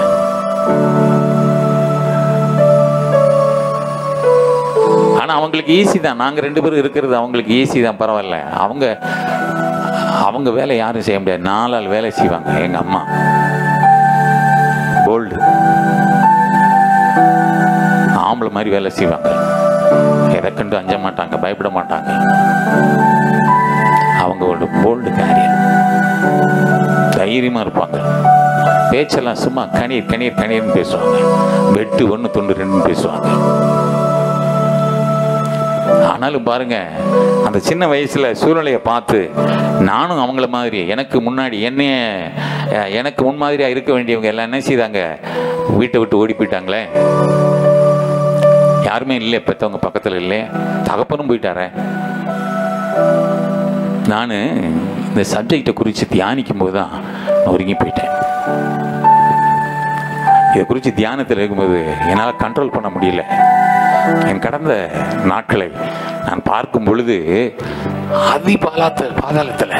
ஆனா அவங்களுக்கு ஈஸி தான் நாங்க ரெண்டு பேரும் இருக்கிறது அவங்களுக்கு ஈஸி தான் பரவாயில்ல அவங்க அவங்க வேலை யாரும் செய்ய முடியாது நாலாள் வேலை செய்வாங்க எங்க அம்மா போல்டு ஆம்பளை மாதிரி வேலை செய்வாங்க எதை கண்டு அஞ்ச மாட்டாங்க பயப்பட மாட்டாங்க அவங்க ஒரு போல்டு கேரியர் தைரியமா இருப்பாங்க பேச்செல்லாம் சும்மா கணீர் கணீர் கணீர்னு பேசுவாங்க வெட்டு ஒன்று தொண்டு ரெண்டுன்னு பேசுவாங்க ஆனாலும் பாருங்க அந்த சின்ன வயசுல சூழ்நிலையை பார்த்து நானும் அவங்கள மாதிரி எனக்கு முன்னாடி என்னைய அஹ், எனக்கு முன்மாதிரியா இருக்க வேண்டியவங்க எல்லாம் என்ன செய்தாங்க வீட்டை விட்டு ஓடி போயிட்டாங்களே யாருமே இல்லை பெற்றவங்க பக்கத்தில் இல்லை தகப்பனும் போயிட்டாரே நான் இந்த சப்ஜெக்டை குறித்து தியானிக்கும் போது தான் ஒருங்கி போயிட்டேன் இதை குறித்து தியானத்தில் இருக்கும்போது என்னால் கண்ட்ரோல் பண்ண முடியல என் கடந்த நாட்களை நான் பார்க்கும் பொழுது அதி பாலாத்த பாதாளத்தில்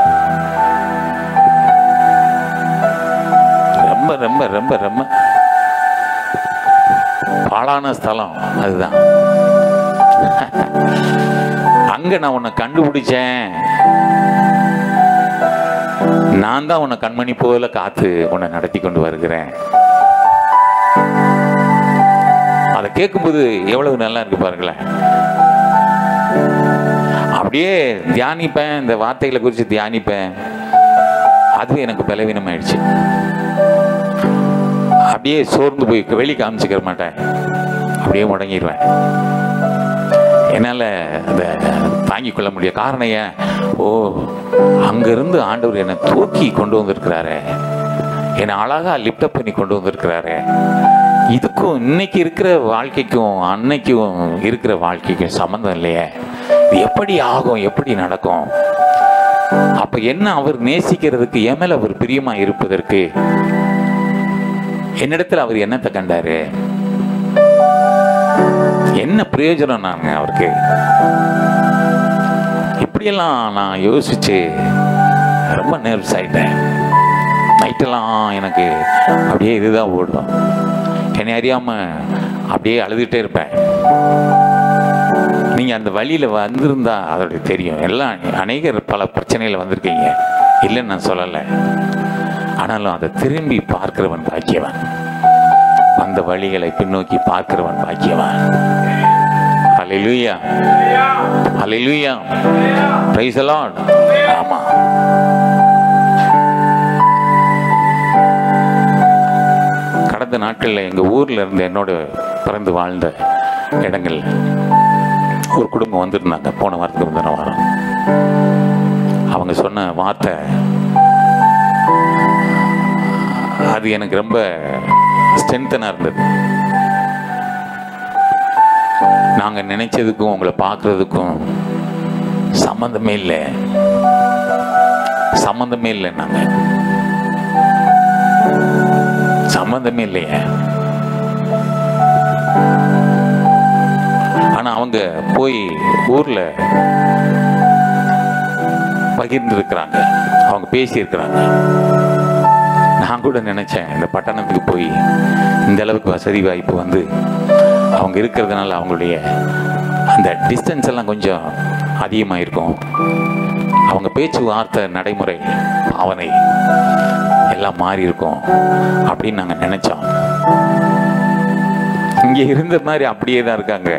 ரொம்ப ரொம்ப ரொம்ப ரொம்ப பாழான ஸ்தலம் அதுதான் அங்க நான் உன்னை கண்டுபிடிச்சேன் நான் தான் உன்னை கண்மணி போல காத்து உன்னை நடத்தி கொண்டு வருகிறேன் அதை கேட்கும்போது எவ்வளவு நல்லா இருக்கு பாருங்களேன் அப்படியே தியானிப்பேன் இந்த வார்த்தைகளை குறித்து தியானிப்பேன் அதுவே எனக்கு பலவீனமாயிடுச்சு அப்படியே சோர்ந்து போய் வெளி காமிச்சிக்கிற மாட்டேன் அப்படியே முடங்கிடுவேன் என்னால் அதை தாங்கிக் கொள்ள முடிய காரணம் ஏன் ஓ அங்கிருந்து ஆண்டவர் என்னை தூக்கி கொண்டு வந்திருக்கிறாரே என்னை அழகா லிப்டப் பண்ணி கொண்டு வந்திருக்கிறாரே இதுக்கும் இன்னைக்கு இருக்கிற வாழ்க்கைக்கும் அன்னைக்கும் இருக்கிற வாழ்க்கைக்கும் சம்மந்தம் இல்லையே இது எப்படி ஆகும் எப்படி நடக்கும் அப்ப என்ன அவர் நேசிக்கிறதுக்கு என் மேல அவர் பிரியமா இருப்பதற்கு என்னிடத்துல அவர் என்னத்தை கண்டாரு என்ன பிரயோஜனம் நாங்க அவருக்கு இப்படியெல்லாம் நான் யோசிச்சு ரொம்ப நர்வஸ் ஆயிட்டேன் நைட்டெல்லாம் எனக்கு அப்படியே இதுதான் ஓடும் என்னை அறியாம அப்படியே அழுதுகிட்டே இருப்பேன் நீங்க அந்த வழியில வந்திருந்தா அதோட தெரியும் எல்லாம் அநேகர் பல பிரச்சனைகள் வந்திருக்கீங்க இல்லைன்னு நான் சொல்லலை ஆனாலும் அதை திரும்பி பார்க்கிறவன் பாக்கியவன் அந்த வழிகளை பின்னோக்கி பார்க்கிறவன் பாக்கியவன் ஹalleluya ஹalleluya praise the lord ஆமா கடந்த நாட்களில் எங்கள் ஊரில் இருந்து என்னோட பிறந்து வாழ்ந்த இடங்கள் ஒரு குடும்பம் வந்திருந்தாங்க போன வாரத்துக்கு முந்தின வாரம் அவங்க சொன்ன வார்த்தை அது எனக்கு ரொம்ப ஸ்ட்ரென்த்தனாக இருந்தது நாங்கள் நினைச்சதுக்கும் உங்களை பார்க்கறதுக்கும் சம்மந்தமே இல்லை சம்மந்தமே இல்லை நாங்கள் சம்மந்தமே இல்லையே ஆனா ஆனால் அவங்க போய் ஊரில் பகிர்ந்துருக்கிறாங்க அவங்க பேசியிருக்கிறாங்க நான் கூட நினச்சேன் இந்த பட்டணத்துக்கு போய் இந்த அளவுக்கு வசதி வாய்ப்பு வந்து அவங்க இருக்கிறதுனால அவங்களுடைய அந்த டிஸ்டன்ஸ் எல்லாம் கொஞ்சம் அதிகமாக இருக்கும் அவங்க பேச்சு வார்த்தை நடைமுறை அவனை எல்லாம் மாறி இருக்கும் அப்படின்னு நாங்கள் நினச்சோம் இங்கே இருந்த மாதிரி அப்படியே தான் இருக்காங்க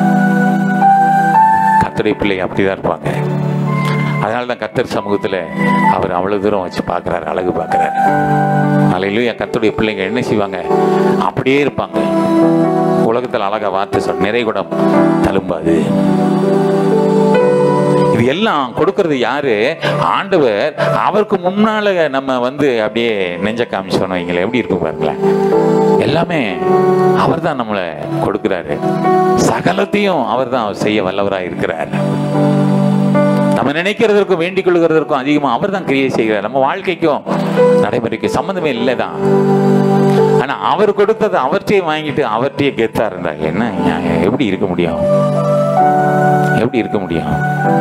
கத்தரை பிள்ளை அப்படி தான் இருப்பாங்க அதனால தான் கத்தர் சமூகத்தில் அவர் அவ்வளோ தூரம் வச்சு பார்க்குறாரு அழகு பார்க்குறாரு அலையிலும் என் கத்தருடைய பிள்ளைங்க என்ன செய்வாங்க அப்படியே இருப்பாங்க உலகத்தில் அழகா வார்த்தை சொல் நிறைகுடம் தழும்பாது இது எல்லாம் கொடுக்கறது யாரு ஆண்டவர் அவருக்கு முன்னால நம்ம வந்து அப்படியே நெஞ்ச காமிச்சோம் வைங்களேன் எப்படி இருக்கும் பாருங்களேன் எல்லாமே அவர் தான் நம்மளை கொடுக்கிறாரு சகலத்தையும் அவர் தான் செய்ய வல்லவராக இருக்கிறார் நம்ம நினைக்கிறதற்கும் வேண்டிக் கொள்கிறதற்கும் அதிகமாக அவர் தான் கிரியை செய்கிறார் நம்ம வாழ்க்கைக்கும் நடைமுறைக்கும் சம்மந்தமே இல்லை தான் ஆனா அவர் கொடுத்ததை அவர்கிட்டயே வாங்கிட்டு அவர்கிட்டயே கெத்தா இருந்தா என்ன நியாயம்? எப்படி இருக்க முடியும் எப்படி இருக்க முடியும்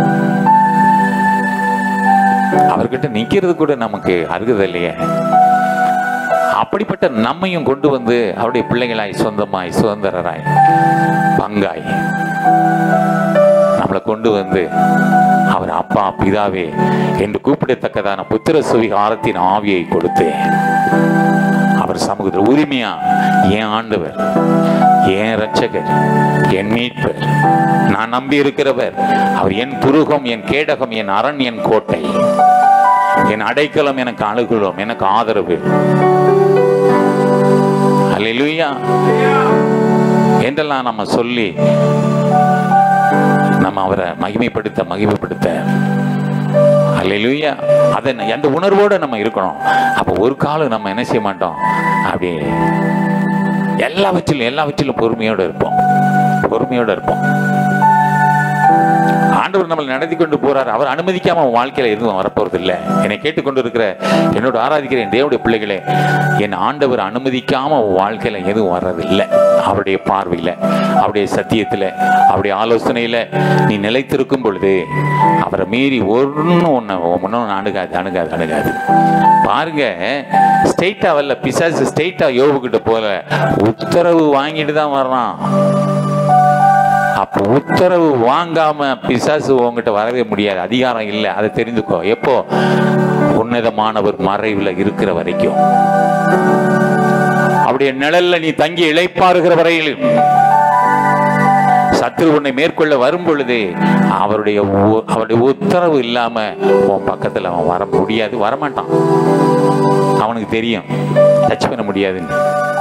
அவர்கிட்ட நிக்கிறது கூட நமக்கு அருகதை இல்லையே அப்படிப்பட்ட நம்மையும் கொண்டு வந்து அவருடைய பிள்ளைகளாய் சொந்தமாய் சுதந்திரராய் பங்காய் நம்மளை கொண்டு வந்து அவர் அப்பா பிதாவே என்று கூப்பிடத்தக்கதான புத்திர சுவிகாரத்தின் ஆவியை கொடுத்து அவர் சமூகத்தில் உரிமையா என் ஆண்டவர் என் ரட்சகர் என் மீட்பர் நான் நம்பி இருக்கிறவர் அவர் என் துருகம் என் கேடகம் என் அரண் என் கோட்டை என் அடைக்கலம் எனக்கு அழுகுலம் எனக்கு ஆதரவு அல்லேலூயா என்றெல்லாம் நம்ம சொல்லி நம்ம அவரை மகிமைப்படுத்த மகிமைப்படுத்த அல்லேலூயா அதை ந- அந்த உணர்வோட நம்ம இருக்கணும் அப்போ ஒரு காலம் நம்ம என்ன செய்ய மாட்டோம் அப்படி எல்லாவற்றிலும் எல்லாவற்றிலும் பொறுமையோட இருப்போம் பொறுமையோட இருப்போம் ஆண்டவர் நம்மளை நடத்தி கொண்டு போறார் அவர் அனுமதிக்காம உன் வாழ்க்கையில எதுவும் வரப்போறது இல்லை என்னை கேட்டுக்கொண்டு இருக்கிற என்னோட ஆராதிக்கிற என் தேவனுடைய பிள்ளைகளே என் ஆண்டவர் அனுமதிக்காம உன் வாழ்க்கையில எதுவும் வர்றதில்லை அவருடைய பார்வையில அவருடைய சத்தியத்துல அவருடைய ஆலோசனையில நீ நிலைத்திருக்கும் பொழுது அவரை மீறி ஒன்றும் ஒன்று ஒன்றும் அணுகாது அணுகாது அணுகாது பாருங்க ஸ்டெயிட்டா வரல பிசாசு ஸ்டெயிட்டா யோபுக்கிட்ட போல உத்தரவு வாங்கிட்டு தான் வர்றான் அப்போ உத்தரவு வாங்காம பிசாசு உங்ககிட்ட வரவே முடியாது அதிகாரம் இல்லை அதை தெரிந்துக்கோ எப்போ உன்னதமானவர் மறைவில் இருக்கிற வரைக்கும் அவருடைய நிழல்ல நீ தங்கி இளைப்பாறுகிற வரையில் சத்ரு உன்னை மேற்கொள்ள வரும் பொழுது அவருடைய உ- அவருடைய உத்தரவு இல்லாம உன் பக்கத்துல அவன் வர முடியாது வரமாட்டான் அவனுக்கு தெரியும் டச் பண்ண முடியாதுன்னு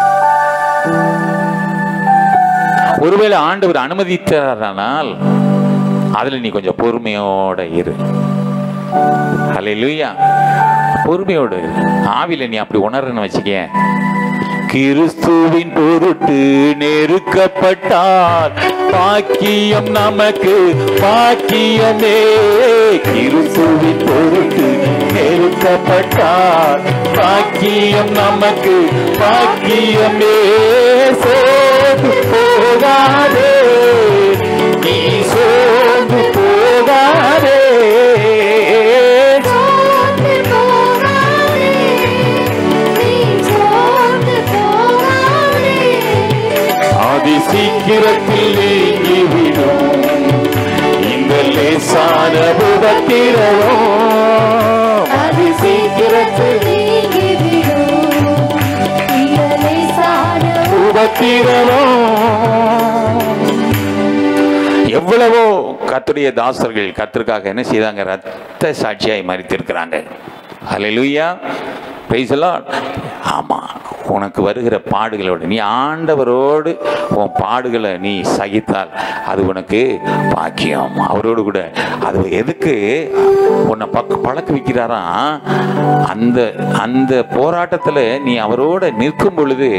ஒருவேளை ஆண்டவர் அனுமதித்தாரானால் அதுல நீ கொஞ்சம் பொறுமையோட இரு ஹalleluya பொறுமையோட இரு ஆவில நீ அப்படி உணர்றன்னு வச்சுக்கேன் கிறிஸ்துவின் பொருட்டு நெருக்கப்பட்டால் பாக்கியம் நமக்கு பாக்கியமே கிறிஸ்துவின் பொருட்டு நெருக்கப்பட்டால் பாக்கியம் நமக்கு பாக்கியமே சோர்ந்து போகாதே நீ சோர்ந்து போகாதே சோர்ந்து போகாதே நீ சோர்ந்து போகாதே அதி சீக்கிரத்தில் நீங்கிவிடும் இந்த லேசான உபத்திரவம் அதி சீக்கிரத்தில் நீங்கிவிடும் இயலை சார உபத்திரவம் எவ்வளவோ கர்த்தருடைய தாசர்கள் கர்த்தருக்காக என்ன செய்தாங்க ரத்த சாட்சியாய் மறித்திருக்கிறாங்க ஹalleluya praise the Lord ஆமா உனக்கு வருகிற பாடுகளோடு நீ ஆண்டவரோடு உன் பாடுகளை நீ சகித்தால் அது உனக்கு பாக்கியம் அவரோடு கூட அது எதுக்கு உன்னை பக்க பழக்க வைக்கிறாராம் அந்த அந்த போராட்டத்தில் நீ அவரோட நிற்கும் பொழுது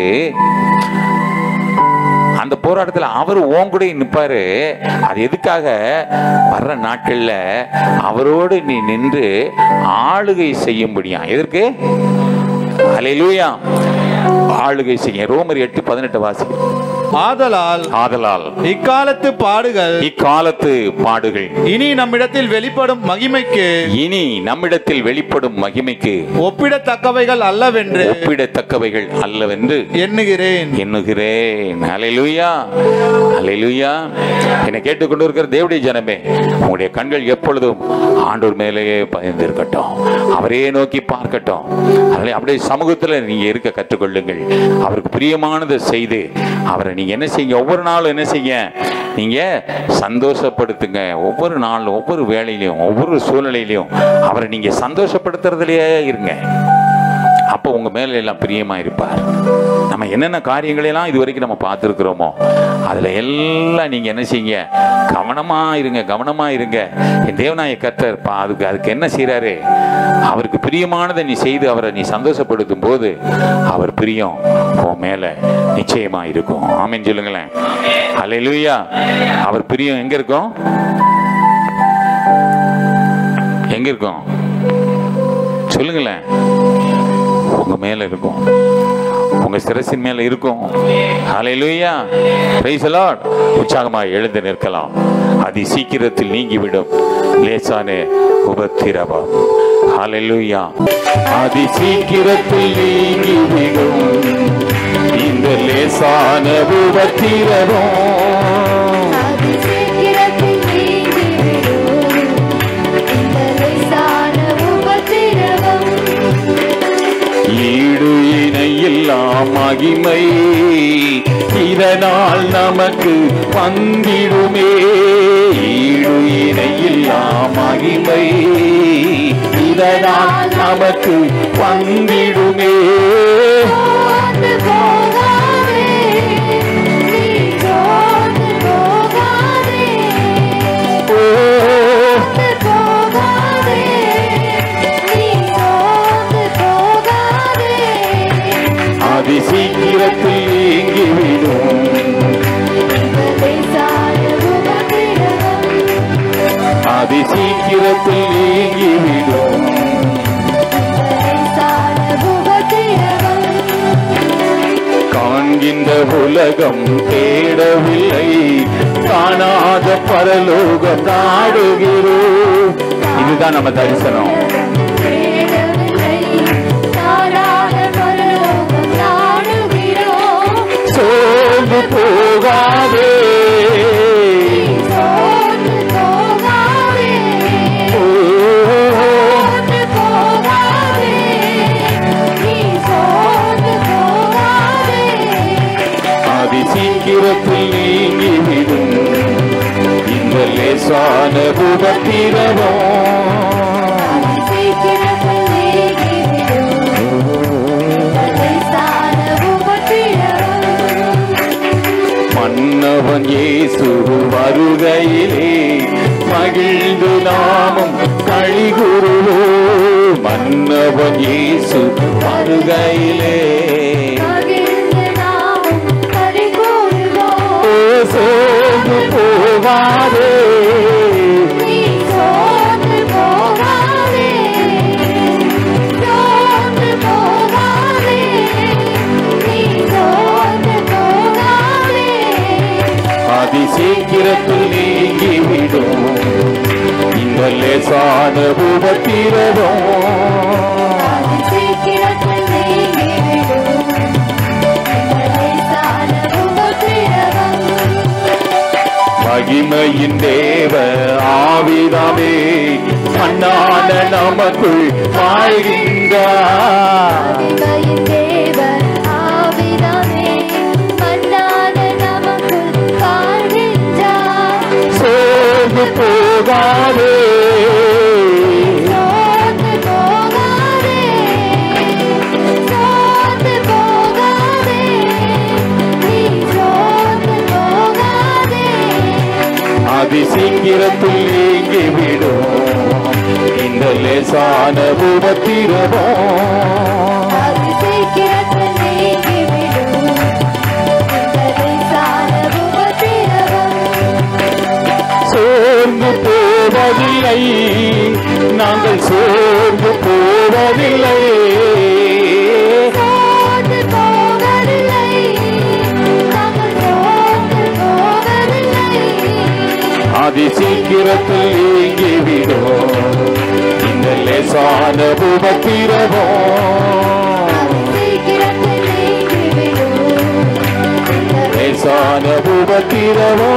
அந்த போராட்டத்தில் அவர் உன் கூட நிற்பாரு அது எதுக்காக வர்ற நாட்கள்ல அவரோடு நீ நின்று ஆளுகை செய்யும்படியா எதற்கு அலையிலூயா ஆளுகை செய்ய ரோமர் எட்டு பதினெட்டு வாசி ஆதலால் ஆதலால் இக்காலத்து பாடுகள் இக்காலத்து பாடுகள் இனி நம்மிடத்தில் வெளிப்படும் மகிமைக்கு இனி நம்மிடத்தில் வெளிப்படும் மகிமைக்கு ஒப்பிடத்தக்கவைகள் அல்லவென்று ஒப்பிடத்தக்கவைகள் அல்லவென்று எண்ணுகிறேன் எண்ணுகிறேன் அலையிலுயா அலையிலுயா என்னை கேட்டுக்கொண்டு இருக்கிற தேவடைய ஜனமே உங்களுடைய கண்கள் எப்பொழுதும் ஆண்டோர் மேலேயே பயந்திருக்கட்டும் அவரே நோக்கி பார்க்கட்டும் அதனால அப்படியே சமூகத்தில் நீங்க இருக்க கற்றுக்கொள்ளுங்கள் அவருக்கு பிரியமானதை செய்து அவரை நீங்க என்ன செய்யுங்க ஒவ்வொரு நாளும் என்ன செய்ய நீங்க சந்தோஷப்படுத்துங்க ஒவ்வொரு நாளும் ஒவ்வொரு வேலையிலையும் ஒவ்வொரு சூழ்நிலையிலையும் அவரை நீங்க சந்தோஷப்படுத்துறதுலயே இருங்க அப்போ உங்க மேல எல்லாம் பிரியமா இருப்பார் நம்ம என்னென்ன காரியங்களெல்லாம் இது வரைக்கும் நம்ம பார்த்துருக்குறோமோ அதுல எல்லாம் நீங்க என்ன செய்யுங்க கவனமா இருங்க கவனமா இருங்க என் தேவநாய கர்த்தர் பா அதுக்கு அதுக்கு என்ன செய்றாரு அவருக்கு பிரியமானதை நீ செய்து அவரை நீ சந்தோஷப்படுத்தும் போது அவர் பிரியம் உன் மேல நிச்சயமா இருக்கும் ஆமென் சொல்லுங்களேன் அல்லேலூயா அவர் பிரியம் எங்க இருக்கும் எங்க இருக்கும் சொல்லுங்களேன் உங்க மேல இருக்கும் உங்க சிரசின் மேல இருக்கும் ஹalleluya praise the lord உற்சாகமா எழுந்து நிற்கலாம் அதி சீக்கிரத்தில் நீங்கிவிடும் லேசான உபத்திரவம் ஹalleluya அதி சீக்கிரத்தில் நீங்கிவிடும் இந்த லேசான உபத்திரவம் அது சீக்கிரத்தில் நீங்கிவிடும் இந்த லேசான உபத்திரவம் ஈடு இணையில்லா மகிமை இதனால் நமக்கு பங்கிடுமே ஈடு இணையில்லா மகிமை இதனால் நமக்கு பங்கிடுமே சோர்ந்து போகாதே நீ சோர்ந்து போகாதே ஓ, சோர்ந்து போகாதே நீ சோர்ந்து போகாதே அதி சீக்கிரத்தில் நீங்கிவிடும் இந்த லேசான உபத்திரவம் அதி சீக்கிரத்தில் நீங்கிவிடும் இந்த லேசான உபத்திரவம் காண்கின்ற உலகம் தேடவில்லை காணாத பரலோகம் நாடுகிறோம் இதுதான் நம்ம தரிசனம் தேடவில்லை தாராள பரலோகம் நாடுகிறோம் சோர்ந்து போகாதே சோர்ந்து போகாதே ஓ, சோர்ந்து போகாதே நீ சோர்ந்து போகாதே அதி சீக்கிரத்தில் நீங்கிவிடும் இந்த லேசான உபத்திரவம் அது சீக்கிரத்தில் நீங்கிவிடும் இந்த லேசான உபத்திரவம் மன்னவன் இயேசு வருகையிலே மகிழ்ந்து நாமும் கழிகுருவோ மன்னவன் இயேசு வருகையிலே மகிழ்ந்து நாமும் பறிகொடுவோம் ஓ சோர்ந்து போகாதே நீ சோர்ந்து போகாதே சோர்ந்து போகாதே நீ சோர்ந்து போகாதே அதி சீக்கிரத்தில் நீங்கிவிடும் இந்த லேசான உபத்திரவம் அது சீக்கிரத்தில் நீங்கிவிடும் இந்த லேசான உபத்திரவம் மகிமையின் தேவ ஆவிதாமே மண்ணான நமக்குள் வாழ்கின்றார் மகிமையின் தேவன் ஆவிதானே மன்னான நமக்குள் வாழ்கின்றார் சோர்ந்து போகாதே சோர்ந்து போகாதே சோர்ந்து போகாதே நீ சோர்ந்து போகாதே அதி சீக்கிரத்தில் நீங்கிவிடும் இந்த லேசான உபத்திரவம் அது சீக்கிரத்தில் நீங்கிவிடும் இந்த லேசான உபத்திரவம் சோர்ந்து போவதில்லை நாங்கள் சோர்ந்து போவதில்லை சோர்ந்து போவதில்லை நாங்கள் சீக்கிரத்தில் நீங்கிவிடும் இந்த லேசான உபத்திரவோ சீக்கிரத்தில் நீங்கிவிடும் இந்த லேசான உபத்திரவோ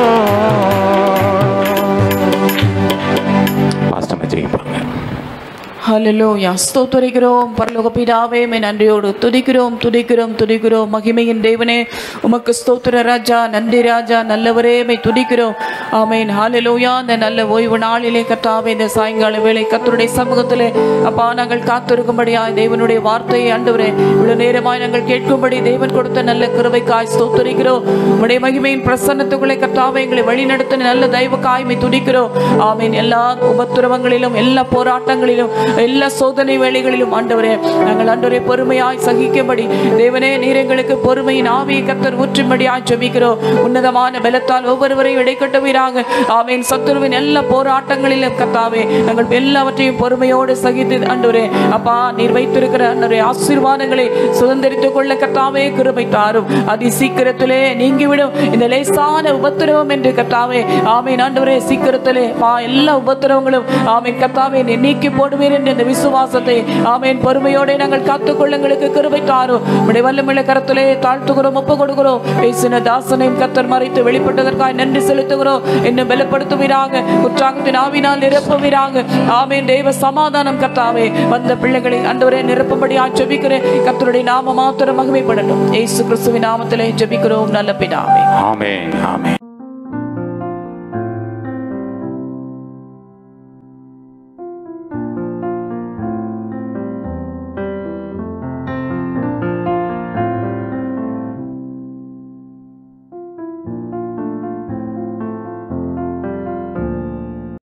பாஸ்டர் ஜெயிப்பாங்க ஹalleluya ஸ்தோத்திரிக்கிறோம் பரலோக பிதாவே மே நன்றியோடு துதிக்கிறோம் துதிக்கிறோம் துதிக்கிறோம் மகிமையின் தேவனே உமக்கு ஸ்தோத்திர ராஜா நன்றி ராஜா நல்லவரே மே துதிக்கிறோம் ஆமென் ஹalleluya இந்த நல்ல ஓய்வு நாளிலே கர்த்தாவே இந்த சாயங்கால வேளை கர்த்தருடைய சமூகத்திலே அப்பா நாங்கள் காத்திருக்கும்படியா தேவனுடைய வார்த்தையை ஆண்டவரே இவ்வளவு நேரமாய் நாங்கள் கேட்கும்படி தேவன் கொடுத்த நல்ல கிருபைக்காய் ஸ்தோத்திரிக்கிறோம் உடைய மகிமையின் பிரசன்னத்துக்குள்ளே கர்த்தாவே எங்களை வழிநடத்தின நல்ல தெய்வக்காய் மே துதிக்கிறோம் ஆமென் எல்லா உபத்திரவங்களிலும் எல்லா போராட்டங்களிலும் எல்லா சோதனை வேளைகளிலும் ஆண்டவரே நாங்கள் ஆண்டவரே பொறுமையாய் சகிக்கும்படி தேவனே நீர் எங்களுக்கு பொறுமையின் ஆவியை கத்தர் ஊற்றும்படியாய் ஜெபிக்கிறோம் உன்னதமான பலத்தால் ஒவ்வொருவரையும் இடைக்கட்டுவீராக ஆமேன் சத்துருவின் எல்லா போராட்டங்களிலும் கத்தாவே நாங்கள் எல்லாவற்றையும் பொறுமையோடு சகித்து ஆண்டவரே அப்பா நீர் வைத்திருக்கிற ஆண்டவரே ஆசீர்வாதங்களை சுதந்திரித்துக் கொள்ள கத்தாவே கிருபை தாரும் அதி சீக்கிரத்திலே நீங்கிவிடும் இந்த லேசான உபத்திரவம் என்று கத்தாவே ஆமேன் ஆண்டவரே சீக்கிரத்திலே பா எல்லா உபத்திரவங்களும் ஆமேன் கத்தாவே நீர் நீக்கி போடுவீர் என்ற இந்த விசுவாசத்தை ஆமேன் பொறுமையோட நாங்கள் காத்துக்கொள்ள எங்களுக்கு கிருபை தாரும் உடைய வல்லமில்ல கரத்திலே தாழ்த்துகிறோம் ஒப்பு கொடுக்கிறோம் பேசின தாசனையும் கத்தர் மறைத்து வெளிப்பட்டதற்காக நன்றி செலுத்துகிறோம் இன்னும் பலப்படுத்துவீராக உற்சாகத்தின் ஆவினால் நிரப்புவீராக ஆமேன் தேவ சமாதானம் கத்தாவே வந்த பிள்ளைகளை அண்டவரே நிரப்பும்படி ஜெபிக்கிறேன் கத்தருடைய நாம மாத்திரம் மகிமைப்படட்டும் ஏசு கிறிஸ்துவின் நாமத்திலே ஜெபிக்கிறோம் நல்ல பிதாவே ஆமென் ஆமென்